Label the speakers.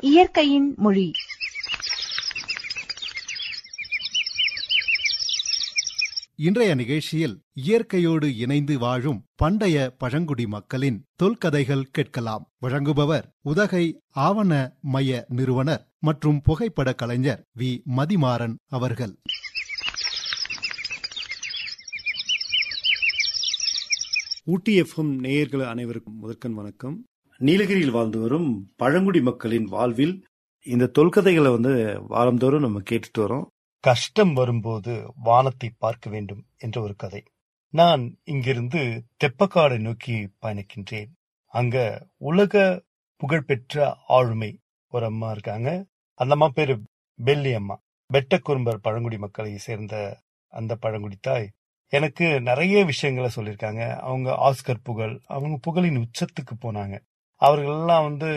Speaker 1: இயற்கையின் மொழி
Speaker 2: இன்றைய நிகழ்ச்சியில் இயற்கையோடு இணைந்து வாழும் பண்டைய பழங்குடி மக்களின் தொல்கதைகள் கேட்கலாம் வழங்குபவர் உதகை ஆவண மைய நிறுவனர் மற்றும் புகைப்பட கலைஞர் வி மதிமாறன் அவர்கள்
Speaker 3: ஊட்டி எஃப்எம் நேயர்கள் அனைவருக்கும் முதற்கண் வணக்கம் நீலகிரியில் வாழ்ந்து வரும் பழங்குடி மக்களின் வாழ்வில் இந்த தொல்கதைகளை வந்து வாரந்தோறும் நம்ம கேட்டுட்டு வரோம்
Speaker 4: கஷ்டம் வரும்போது வானத்தை பார்க்க வேண்டும் என்ற ஒரு கதை நான் இங்கிருந்து தெப்பக்காடை நோக்கி பயணிக்கின்றேன் அங்க உலக புகழ்பெற்ற ஆளுமை ஒரு அம்மா இருக்காங்க அந்த அம்மா பேரு பெல்லி அம்மா வெட்டக்குறும்பர் பழங்குடி மக்களை சேர்ந்த அந்த பழங்குடி தாய் எனக்கு நிறைய விஷயங்களை சொல்லியிருக்காங்க அவங்க ஆஸ்கர் புகழ் அவங்க புகழின் உச்சத்துக்கு போனாங்க அவர்கள் எல்லாம் வந்து